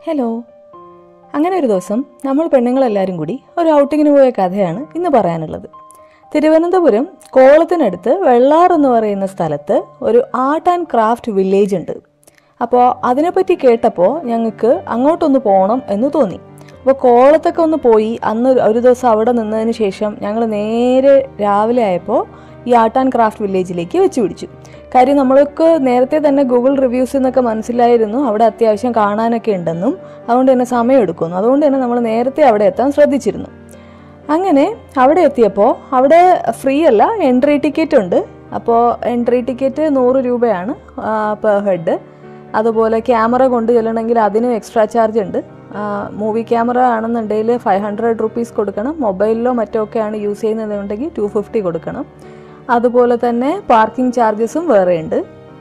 hello അങ്ങനെ ഒരു ദിവസം നമ്മൾ പെണ്ണുങ്ങളെല്ലാവരും കൂടി ഒരു ഔട്ടിങ്ങിന് പോയ കഥയാണ് ഇന്ന് പറയാനുള്ളത് തിരുവനന്തപുരം കോളത്തിനടുത്ത് വെള്ളാർ എന്ന് പറയുന്ന സ്ഥലത്ത് ഒരു ആർട്ട് ആൻഡ് ക്രാഫ്റ്റ് വില്ലേജ് ഉണ്ട് അപ്പോൾ അതിനെപ്പറ്റി കേട്ടപ്പോൾ ഞങ്ങൾക്ക് അങ്ങോട്ടൊന്ന് പോകണം എന്ന് തോന്നി അപ്പോൾ കോളത്തൊക്കെ ഒന്ന് പോയി അന്ന് ഒരു ദിവസം അവിടെ നിന്നതിന് ശേഷം ഞങ്ങൾ നേരെ രാവിലെ ആയപ്പോൾ ഈ ആർട്ട് ആൻഡ് ക്രാഫ്റ്റ് വില്ലേജിലേക്ക് വെച്ച് പിടിച്ചു കാര്യം നമ്മൾക്ക് നേരത്തെ തന്നെ ഗൂഗിൾ റിവ്യൂസിൽ നിന്നൊക്കെ മനസ്സിലായിരുന്നു അവിടെ അത്യാവശ്യം കാണാനൊക്കെ ഉണ്ടെന്നും അതുകൊണ്ട് തന്നെ സമയം എടുക്കുന്നു അതുകൊണ്ട് തന്നെ നമ്മൾ നേരത്തെ അവിടെ എത്താൻ ശ്രദ്ധിച്ചിരുന്നു അങ്ങനെ അവിടെ എത്തിയപ്പോൾ അവിടെ ഫ്രീ അല്ല എൻട്രി ടിക്കറ്റ് ഉണ്ട് അപ്പോൾ എൻട്രി ടിക്കറ്റ് നൂറ് രൂപയാണ് പെർ ഹെഡ് അതുപോലെ ക്യാമറ കൊണ്ട് ചെല്ലണമെങ്കിൽ അതിനും എക്സ്ട്രാ ചാർജ് ഉണ്ട് മൂവി ക്യാമറ ആണെന്നുണ്ടെങ്കിൽ ഫൈവ് ഹൺഡ്രഡ് റുപ്പീസ് കൊടുക്കണം മൊബൈലിലോ മറ്റോ ഒക്കെയാണ് യൂസ് ചെയ്യുന്നതെന്നുണ്ടെങ്കിൽ ടു ഫിഫ്റ്റി കൊടുക്കണം അതുപോലെ തന്നെ പാർക്കിംഗ് ചാർജസും വേറെയുണ്ട്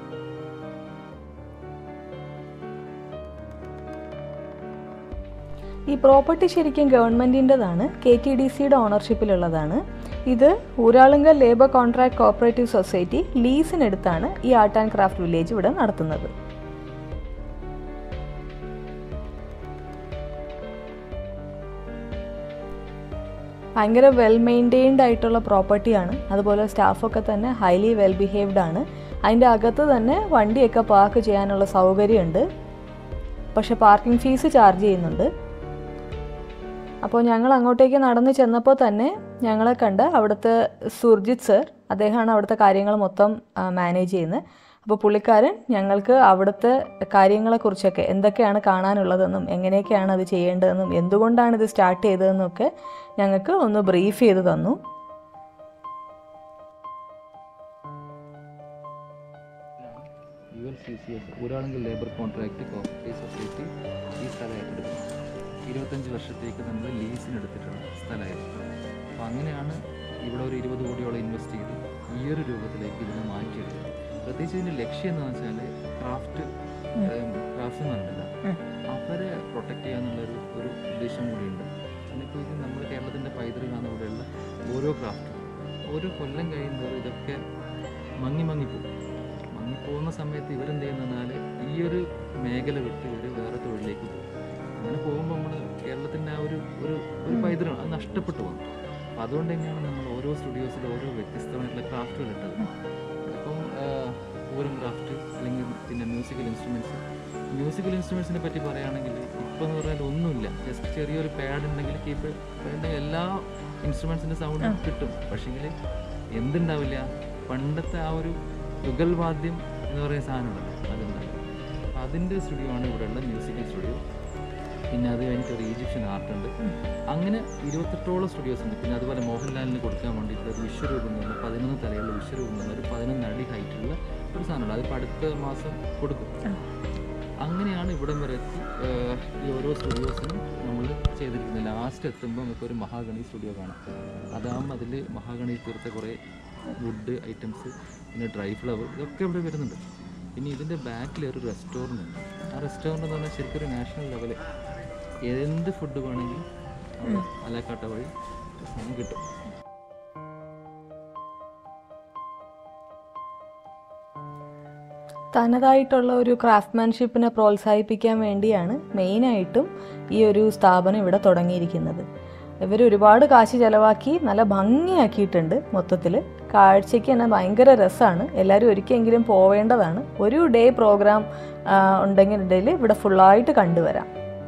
ഈ പ്രോപ്പർട്ടി ശരിക്കും ഗവൺമെൻറ്റിൻ്റെതാണ് കെ ടി ഡി സിയുടെ ഓണർഷിപ്പിലുള്ളതാണ് ഇത് Uralungal labour contract cooperative society ലീസിനെടുത്താണ് ഈ ആർട്ട് ആൻഡ് ക്രാഫ്റ്റ് വില്ലേജ് ഇവിടെ നടത്തുന്നത് ഭയങ്കര വെൽ മെയിൻറ്റെയിൻഡ് ആയിട്ടുള്ള പ്രോപ്പർട്ടിയാണ് അതുപോലെ സ്റ്റാഫൊക്കെ തന്നെ ഹൈലി വെൽ ബിഹേവ്ഡ് ആണ് അതിൻ്റെ അകത്ത് തന്നെ വണ്ടിയൊക്കെ പാർക്ക് ചെയ്യാനുള്ള സൗകര്യമുണ്ട് പക്ഷെ പാർക്കിംഗ് ഫീസ് ചാർജ് ചെയ്യുന്നുണ്ട് അപ്പോൾ ഞങ്ങൾ അങ്ങോട്ടേക്ക് നടന്ന് ചെന്നപ്പോൾ തന്നെ ഞങ്ങളെ കണ്ട് അവിടുത്തെ സുർജിത് സർ അദ്ദേഹമാണ് അവിടുത്തെ കാര്യങ്ങൾ മൊത്തം മാനേജ് ചെയ്യുന്നത് അപ്പോൾ പുള്ളിക്കാരൻ ഞങ്ങൾക്ക് അവിടുത്തെ കാര്യങ്ങളെക്കുറിച്ചൊക്കെ എന്തൊക്കെയാണ് കാണാനുള്ളതെന്നും എങ്ങനെയൊക്കെയാണ് അത് ചെയ്യേണ്ടതെന്നും എന്തുകൊണ്ടാണ് ഇത് സ്റ്റാർട്ട് ചെയ്തതെന്നും ഒക്കെ ഞങ്ങൾക്ക് ഒന്ന് ബ്രീഫ് ചെയ്ത് തന്നു U L C C S Uralungal labour contract cooperative society ഈ സ്ഥലം ഏറ്റെടുക്കുന്നത് ഇരുപത്തഞ്ച് വർഷത്തേക്ക് നമ്മൾ ലീസിനെടുത്തിട്ടുള്ള സ്ഥലമായിരുന്നു അപ്പോൾ അങ്ങനെയാണ് ഇവിടെ ഒരു ഇരുപത് കോടിയോളം ഇൻവെസ്റ്റ് ചെയ്ത് ഈ ഒരു രൂപത്തിലേക്ക് ഇതിനെ മാറ്റിയെടുത്തത് പ്രത്യേകിച്ച് ഇതിൻ്റെ ലക്ഷ്യം എന്താണെന്ന് വെച്ചാൽ ക്രാഫ്റ്റ് ക്രാഫ്റ്റ്സ് എന്ന് പറഞ്ഞില്ല അവരെ പ്രൊട്ടക്റ്റ് ചെയ്യാന്നുള്ളൊരു ഒരു ഉദ്ദേശം കൂടിയുണ്ട് എന്നിപ്പോൾ ഇത് നമ്മൾ കേരളത്തിൻ്റെ പൈതൃകമാണ് ഇവിടെയുള്ള ഓരോ ക്രാഫ്റ്റും ഓരോ കൊല്ലം കഴിയുന്നവർ ഇതൊക്കെ മങ്ങി മങ്ങിപ്പോകും മങ്ങിപ്പോകുന്ന സമയത്ത് ഇവരെന്ത് ചെയ്യുന്നതെന്നാൽ ഈ ഒരു മേഖല വിട്ട് ഇവർ വേറെ തൊഴിലേക്ക് പോകും അങ്ങനെ പോകുമ്പോൾ നമ്മൾ കേരളത്തിൻ്റെ ആ ഒരു ഒരു ഒരു പൈതൃകം അത് നഷ്ടപ്പെട്ടു പോകും അപ്പം അതുകൊണ്ട് തന്നെയാണ് നമ്മൾ ഓരോ സ്റ്റുഡിയോസിലും ഓരോ വ്യത്യസ്തമായിട്ടുള്ള ക്രാഫ്റ്റുകൾ ഇട്ടത് ഇപ്പം പൂരം ക്രാഫ്റ്റ് അല്ലെങ്കിൽ പിന്നെ മ്യൂസിക്കൽ ഇൻസ്ട്രുമെൻറ്റ്സ് മ്യൂസിക്കൽ ഇൻസ്ട്രുമെൻസിനെ പറ്റി പറയുകയാണെങ്കിൽ ഇപ്പോൾ എന്ന് പറഞ്ഞാൽ ഒന്നുമില്ല ജസ്റ്റ് ചെറിയൊരു പാഡ് ഉണ്ടെങ്കിൽ കീപ്പ് ഉണ്ടെങ്കിൽ എല്ലാ ഇൻസ്ട്രുമെൻസിൻ്റെ സൗണ്ട് കിട്ടും പക്ഷേങ്കിൽ എന്തുണ്ടാവില്ല പണ്ടത്തെ ആ ഒരു യുഗൽ വാദ്യം എന്ന് പറയുന്ന സാധനമുണ്ടല്ലോ അതുണ്ടാവും അപ്പം അതിൻ്റെ സ്റ്റുഡിയോ ആണ് ഇവിടെയുള്ള മ്യൂസിക്കൽ സ്റ്റുഡിയോ പിന്നെ അത് കഴിഞ്ഞിട്ട് ഒരു ഈജിപ്ഷ്യൻ ആർട്ട് ഉണ്ട് അങ്ങനെ ഇരുപത്തെട്ടോളം സ്റ്റുഡിയോസ് ഉണ്ട് പിന്നെ അതുപോലെ മോഹൻലാലിന് കൊടുക്കാൻ വേണ്ടിയിട്ടുള്ള ഒരു വിശ്വരൂപം എന്ന് പറഞ്ഞാൽ പതിനൊന്ന് തലയുള്ള വിശ്വരൂപം എന്ന് ഒരു പതിനൊന്ന് അടി ഹൈറ്റുള്ള ഒരു സാധനമുണ്ട് അതിപ്പോൾ അടുത്ത മാസം കൊടുക്കും അങ്ങനെയാണ് ഇവിടം വരെ എത്തി ഏഹ്, ഈ ഓരോ സ്റ്റുഡിയോസിനും നമ്മൾ ചെയ്തിരിക്കുന്നത് ലാസ്റ്റ് എത്തുമ്പോൾ നമുക്ക് ഒരു മഹാഗണി സ്റ്റുഡിയോ കാണാം അതാകുമ്പോൾ അതിൽ മഹാഗണി തീർത്ത കുറേ വുഡ് ഐറ്റംസ് പിന്നെ ഡ്രൈ ഫ്ലവർ ഇതൊക്കെ ഇവിടെ വരുന്നുണ്ട് പിന്നെ ഇതിൻ്റെ ബാക്കിൽ ഒരു റെസ്റ്റോറൻറ്റ് ഉണ്ട് ആ റെസ്റ്റോറൻറ്റ് എന്ന് പറഞ്ഞാൽ ശരിക്കും ഒരു നാഷണൽ ലെവല് എന്ത് ഫുഡ് വേണമെങ്കിലും അവിടെ അലക്കാട്ട വഴി സാധനം കിട്ടും തനതായിട്ടുള്ള ഒരു ക്രാഫ്റ്റ്മാൻഷിപ്പിനെ പ്രോത്സാഹിപ്പിക്കാൻ വേണ്ടിയാണ് മെയിനായിട്ടും ഈ ഒരു സ്ഥാപനം ഇവിടെ തുടങ്ങിയിരിക്കുന്നത് ഇവർ ഒരുപാട് കാശ് ചിലവാക്കി നല്ല ഭംഗിയാക്കിയിട്ടുണ്ട് മൊത്തത്തിൽ കാഴ്ചയ്ക്ക് തന്നെ ഭയങ്കര രസമാണ് എല്ലാവരും ഒരിക്കലെങ്കിലും പോവേണ്ടതാണ് ഒരു ഡേ പ്രോഗ്രാം ഉണ്ടെങ്കിൽ ഇവിടെ ഫുള്ളായിട്ട് കണ്ടുവരാം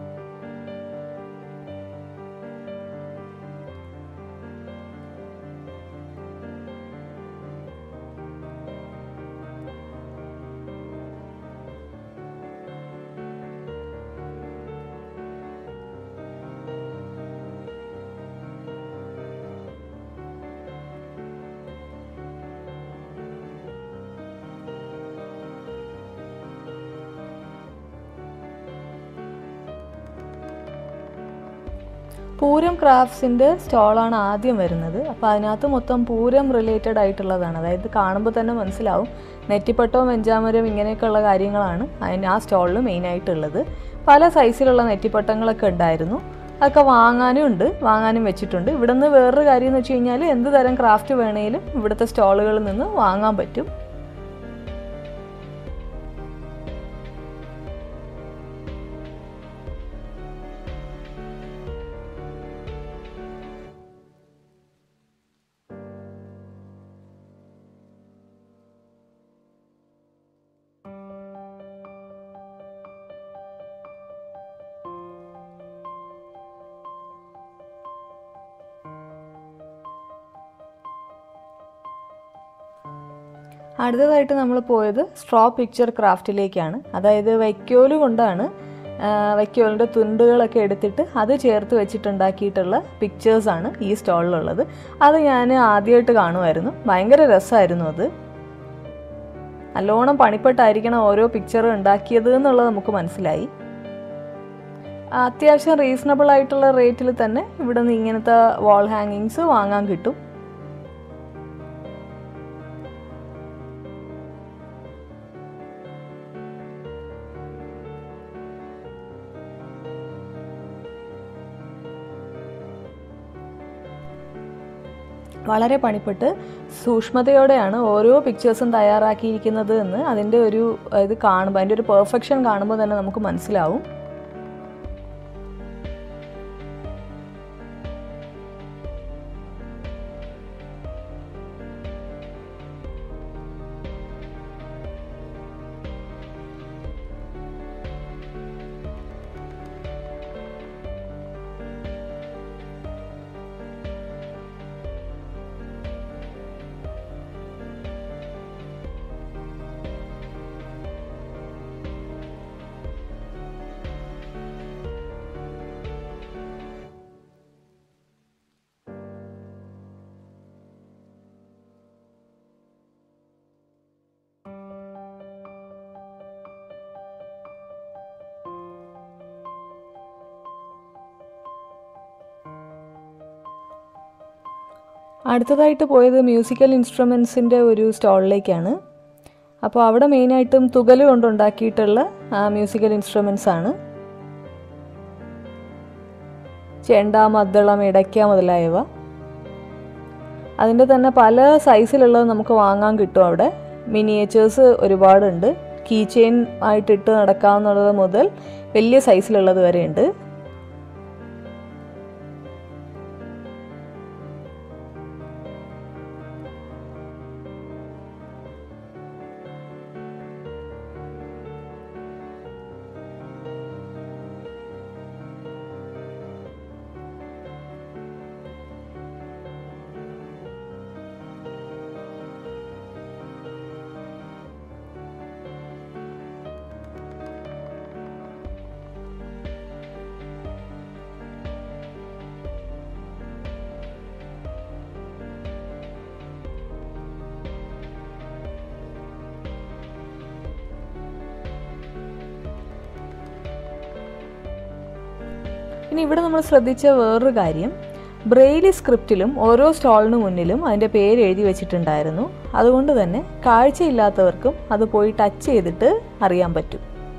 പൂരം ക്രാഫ്റ്റ്സിൻ്റെ സ്റ്റോളാണ് ആദ്യം വരുന്നത് അപ്പോൾ അതിനകത്ത് മൊത്തം പൂരം റിലേറ്റഡ് ആയിട്ടുള്ളതാണ് അതായത് കാണുമ്പോൾ തന്നെ മനസ്സിലാവും നെറ്റിപ്പട്ടവും വെഞ്ചാമരം ഇങ്ങനെയൊക്കെയുള്ള കാര്യങ്ങളാണ് അതിന് ആ സ്റ്റോളിൽ മെയിനായിട്ടുള്ളത് പല സൈസിലുള്ള നെറ്റിപ്പട്ടങ്ങളൊക്കെ ഉണ്ടായിരുന്നു അതൊക്കെ വാങ്ങാനും ഉണ്ട് വാങ്ങാനും വെച്ചിട്ടുണ്ട് ഇവിടുന്ന് വേറൊരു കാര്യം എന്ന് വെച്ച് കഴിഞ്ഞാൽ എന്ത് തരം ക്രാഫ്റ്റ് വേണേലും ഇവിടുത്തെ സ്റ്റോളുകളിൽ നിന്ന് വാങ്ങാൻ പറ്റും അടുത്തതായിട്ട് നമ്മൾ പോയത് സ്ട്രോ പിക്ചർ ക്രാഫ്റ്റിലേക്കാണ് അതായത് വൈക്കോല് കൊണ്ടാണ് ആ, വൈക്കോലിൻ്റെ തുണ്ടുകളൊക്കെ എടുത്തിട്ട് അത് ചേർത്ത് വെച്ചിട്ടുണ്ടാക്കിയിട്ടുള്ള പിക്ചേഴ്സാണ് ഈ സ്റ്റോളിലുള്ളത് അത് ഞാൻ ആദ്യമായിട്ട് കാണുമായിരുന്നു ഭയങ്കര രസമായിരുന്നു അത് നല്ലോണം പണിപ്പെട്ടായിരിക്കണം ഓരോ പിക്ചർ ഉണ്ടാക്കിയത് എന്നുള്ളത് നമുക്ക് മനസ്സിലായി അത്യാവശ്യം റീസണബിൾ ആയിട്ടുള്ള റേറ്റിൽ തന്നെ ഇവിടെ നിന്ന് ഇങ്ങനത്തെ വാൾ ഹാങ്ങിങ്സ് വാങ്ങാൻ കിട്ടും വളരെ പണിപ്പെട്ട് സൂക്ഷ്മതയോടെയാണ് ഓരോ പിക്ചേഴ്സും തയ്യാറാക്കിയിരിക്കുന്നത് എന്ന് അതിൻ്റെ ഒരു ഇത് കാണുമ്പോൾ അതിൻ്റെ ഒരു പെർഫെക്ഷൻ കാണുമ്പോൾ തന്നെ നമുക്ക് മനസ്സിലാവും അടുത്തതായിട്ട് പോയത് മ്യൂസിക്കൽ ഇൻസ്ട്രുമെൻസിൻ്റെ ഒരു സ്റ്റോളിലേക്കാണ് അപ്പോൾ അവിടെ മെയിനായിട്ടും തുകൽ കൊണ്ടുണ്ടാക്കിയിട്ടുള്ള മ്യൂസിക്കൽ ഇൻസ്ട്രുമെൻസ് ആണ് ചെണ്ട മദ്ദളം ഇടയ്ക്ക മുതലായവ അതിൻ്റെ തന്നെ പല സൈസിലുള്ളത് നമുക്ക് വാങ്ങാൻ കിട്ടും അവിടെ മിനിയേച്ചേഴ്സ് ഒരുപാടുണ്ട് കീ ചെയിൻ ആയിട്ട് ഇട്ട് നടക്കാവുന്നത് മുതൽ വലിയ സൈസിലുള്ളത് വരെ ഉണ്ട് ഇനി ഇവിടെ നമ്മൾ ശ്രദ്ധിച്ച വേറൊരു കാര്യം ബ്രെയിലി സ്ക്രിപ്റ്റിലും ഓരോ സ്റ്റോളിന് മുന്നിലും അതിൻ്റെ പേര് എഴുതി വെച്ചിട്ടുണ്ടായിരുന്നു അതുകൊണ്ട് തന്നെ കാഴ്ചയില്ലാത്തവർക്കും അത് പോയി ടച്ച് ചെയ്തിട്ട് അറിയാൻ പറ്റും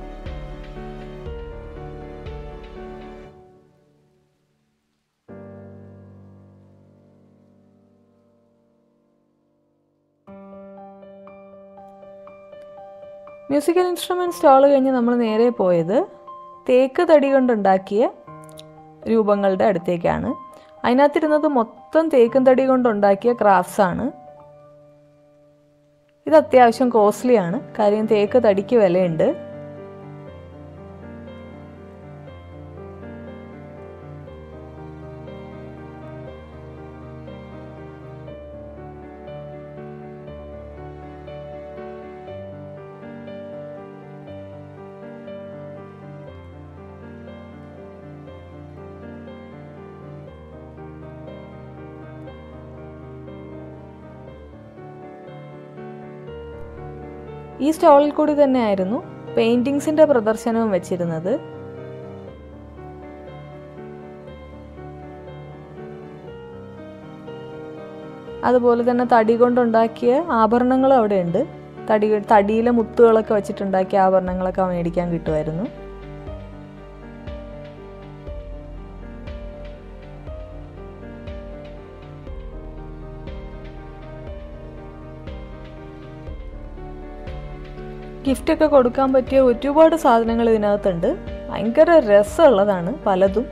മ്യൂസിക്കൽ ഇൻസ്ട്രുമെൻറ്റ് സ്റ്റോൾ കഴിഞ്ഞ് നമ്മൾ നേരെ പോയത് തേക്ക് തടി കൊണ്ടുണ്ടാക്കിയ രൂപങ്ങളുടെ അടുത്തേക്കാണ് അതിനകത്തിരുന്നത് മൊത്തം തേക്കും തടി കൊണ്ടുണ്ടാക്കിയ ക്രാഫ്റ്റ്സ് ആണ് ഇത് അത്യാവശ്യം കോസ്റ്റ്ലി ആണ് കാര്യം തേക്ക് തടിക്ക് വിലയുണ്ട് ഈ സ്റ്റോളിൽ കൂടി തന്നെയായിരുന്നു പെയിന്റിങ്സിന്റെ പ്രദർശനവും വെച്ചിരുന്നത് അതുപോലെ തന്നെ തടി കൊണ്ടുണ്ടാക്കിയ ആഭരണങ്ങളും അവിടെ ഉണ്ട് തടി തടിയിലെ മുത്തുകളൊക്കെ വെച്ചിട്ടുണ്ടാക്കിയ ആഭരണങ്ങളൊക്കെ മേടിക്കാൻ കിട്ടുമായിരുന്നു ഗിഫ്റ്റ് ഒക്കെ കൊടുക്കാൻ പറ്റിയ ഒരുപാട് സാധനങ്ങൾ ഇതിനകത്തുണ്ട് ഭയങ്കര രസമുള്ളതാണ് പലതും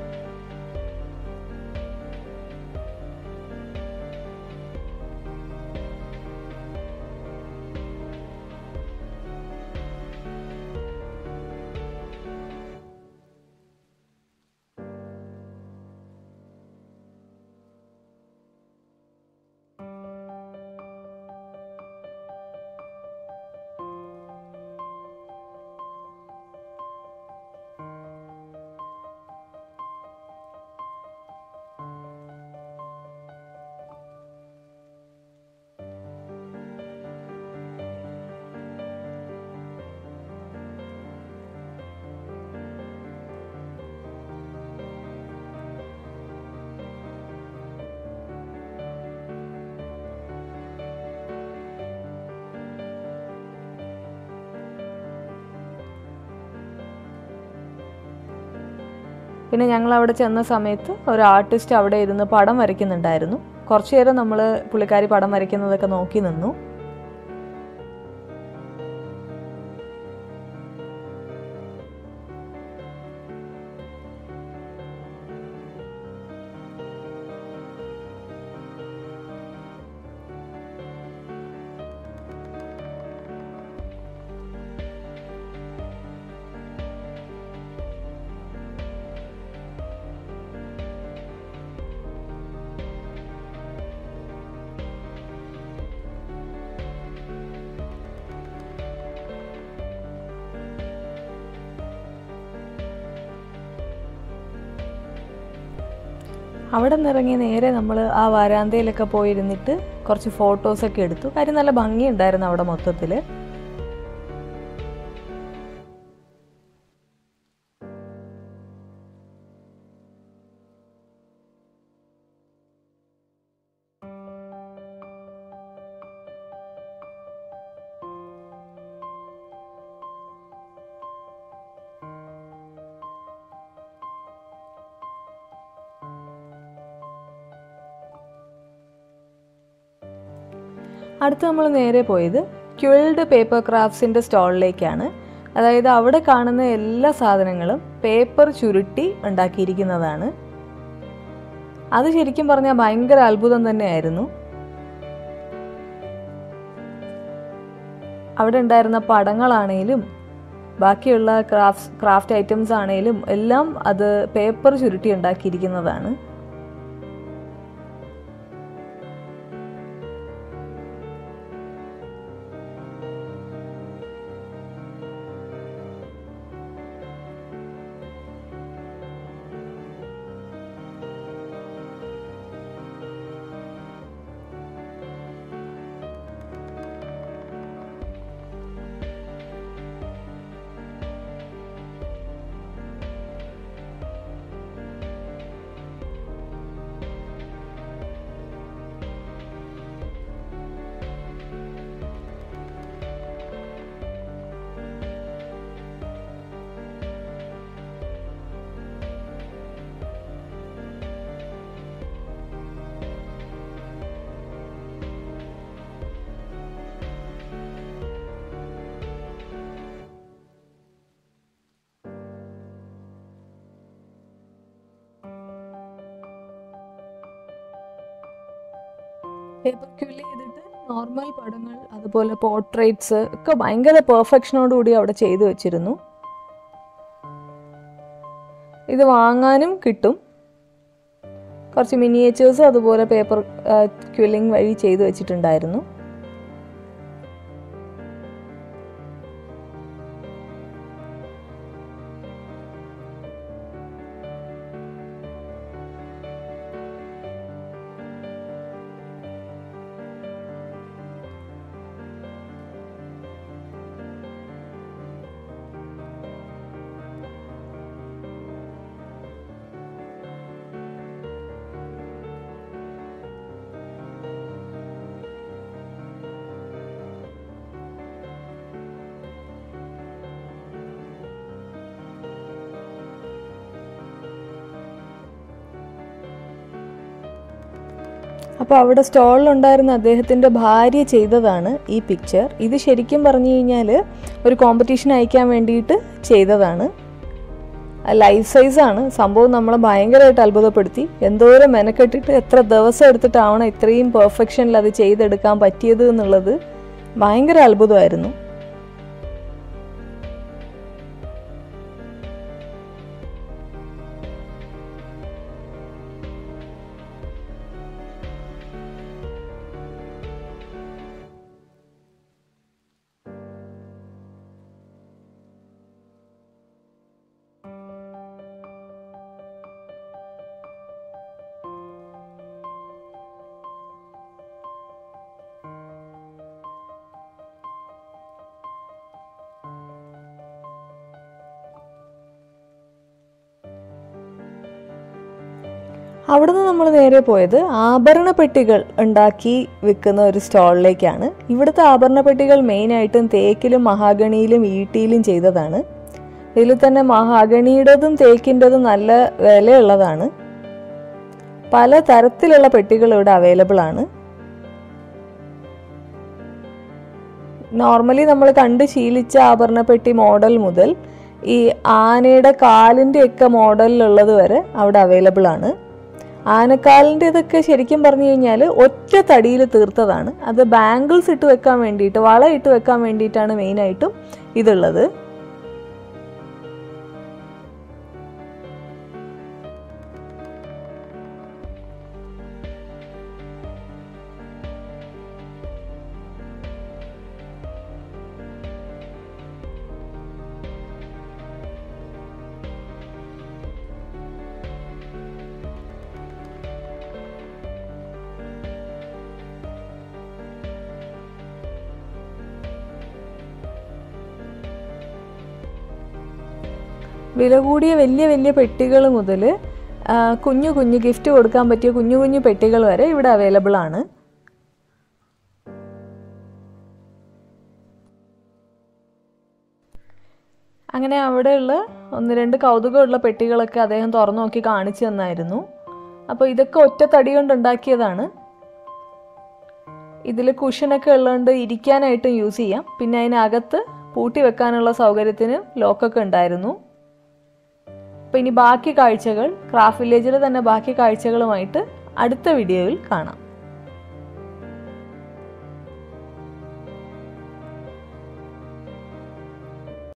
പിന്നെ ഞങ്ങൾ അവിടെ ചെന്ന സമയത്ത് ഒരു ആർട്ടിസ്റ്റ് അവിടെ ഇരുന്ന് പടം വരയ്ക്കുന്നുണ്ടായിരുന്നു കുറച്ചു നേരം നമ്മൾ പുള്ളിക്കാരി പടം വരയ്ക്കുന്നതൊക്കെ നോക്കി നിന്നു അവിടെ നിന്നിറങ്ങി നേരെ നമ്മൾ ആ വരാന്തയിലൊക്കെ പോയിരുന്നിട്ട് കുറച്ച് ഫോട്ടോസൊക്കെ എടുത്തു കാര്യം നല്ല ഭംഗിയുണ്ടായിരുന്നു അവിടെ മൊത്തത്തിൽ അടുത്ത് നമ്മൾ നേരെ പോയത് ക്വിൽഡ് പേപ്പർ ക്രാഫ്റ്റ്സിൻ്റെ സ്റ്റാളിലേക്കാണ് അതായത് അവിടെ കാണുന്ന എല്ലാ സാധനങ്ങളും പേപ്പർ ചുരുട്ടി ഉണ്ടാക്കിയിരിക്കുന്നതാണ് അത് ശരിക്കും പറഞ്ഞാൽ ഭയങ്കര അത്ഭുതം തന്നെയായിരുന്നു അവിടെ ഉണ്ടായിരുന്ന പടങ്ങളാണേലും ബാക്കിയുള്ള ക്രാഫ്റ്റ് ക്രാഫ്റ്റ് ഐറ്റംസ് ആണേലും എല്ലാം അത് പേപ്പർ ചുരുട്ടി ഉണ്ടാക്കിയിരിക്കുന്നതാണ് പേപ്പർ ക്യൂല് ചെയ്തിട്ട് നോർമൽ പടങ്ങൾ അതുപോലെ പോർട്രേറ്റ്സ് ഒക്കെ ഭയങ്കര പെർഫെക്ഷനോട് കൂടി അവിടെ ചെയ്തു വെച്ചിരുന്നു ഇത് വാങ്ങാനും കിട്ടും കുറച്ച് മിനിയേച്ചേഴ്സും അതുപോലെ പേപ്പർ ക്വില്ലിംഗ് വഴി ചെയ്തു വെച്ചിട്ടുണ്ടായിരുന്നു അപ്പോൾ അവിടെ സ്റ്റോളിലുണ്ടായിരുന്ന അദ്ദേഹത്തിൻ്റെ ഭാര്യ ചെയ്തതാണ് ഈ പിക്ചർ ഇത് ശരിക്കും പറഞ്ഞു കഴിഞ്ഞാൽ ഒരു കോമ്പറ്റീഷൻ അയക്കാൻ വേണ്ടിയിട്ട് ചെയ്തതാണ് ലൈഫ് സൈസാണ് സംഭവം നമ്മളെ ഭയങ്കരമായിട്ട് അത്ഭുതപ്പെടുത്തി എന്തോരം മെനക്കെട്ടിട്ട് എത്ര ദിവസം എടുത്തിട്ടാവണം ഇത്രയും പെർഫെക്ഷനിൽ അത് ചെയ്തെടുക്കാൻ പറ്റിയത് എന്നുള്ളത് ഭയങ്കര അത്ഭുതമായിരുന്നു അവിടുന്ന് നമ്മൾ നേരെ പോയത് ആഭരണ പെട്ടികൾ ഉണ്ടാക്കി വിൽക്കുന്ന ഒരു സ്റ്റാളിലേക്കാണ് ഇവിടുത്തെ ആഭരണ പെട്ടികൾ മെയിനായിട്ടും തേക്കിലും മഹാഗണിയിലും ഈട്ടിയിലും ചെയ്തതാണ് ഇതിൽ തന്നെ മഹാഗണിയുടേതും തേക്കിൻ്റെതും നല്ല വിലയുള്ളതാണ് പല തരത്തിലുള്ള പെട്ടികൾ ഇവിടെ അവൈലബിൾ ആണ് നോർമലി നമ്മൾ കണ്ട് ശീലിച്ച ആഭരണ പെട്ടി മോഡൽ മുതൽ ഈ ആനയുടെ കാലിൻ്റെ ഒക്കെ മോഡലിലുള്ളത് വരെ അവിടെ അവൈലബിൾ ആണ് ആനക്കാലിൻ്റെ ഇതൊക്കെ ശരിക്കും പറഞ്ഞു കഴിഞ്ഞാൽ ഒറ്റ തടിയിൽ തീർത്തതാണ് അത് ബാംഗിൾസ് ഇട്ട് വെക്കാൻ വേണ്ടിയിട്ട് വള ഇട്ട് വെക്കാൻ വേണ്ടിയിട്ടാണ് മെയിനായിട്ടും ഇതുള്ളത് വില കൂടിയ വലിയ വലിയ പെട്ടികൾ മുതൽ കുഞ്ഞു കുഞ്ഞു ഗിഫ്റ്റ് കൊടുക്കാൻ പറ്റിയ കുഞ്ഞു കുഞ്ഞു പെട്ടികൾ വരെ ഇവിടെ അവൈലബിൾ ആണ് അങ്ങനെ അവിടെയുള്ള ഒന്ന് രണ്ട് കൗതുകമുള്ള പെട്ടികളൊക്കെ അദ്ദേഹം തുറന്നു നോക്കി കാണിച്ചു തന്നായിരുന്നു അപ്പോൾ ഇതൊക്കെ ഒറ്റ തടി കൊണ്ട് ഉണ്ടാക്കിയതാണ് ഇതിൽ കുഷനൊക്കെ ഉള്ളതുകൊണ്ട് ഇരിക്കാനായിട്ടും യൂസ് ചെയ്യാം പിന്നെ അതിനകത്ത് പൂട്ടി വെക്കാനുള്ള സൗകര്യത്തിന് ലോക്കൊക്കെ ഉണ്ടായിരുന്നു അപ്പോൾ ഇനി ബാക്കി കാഴ്ചകൾ ക്രാഫ്റ്റ് വില്ലേജിലെ തന്നെ ബാക്കി കാഴ്ചകളുമായിട്ട് അടുത്ത വീഡിയോയിൽ കാണാം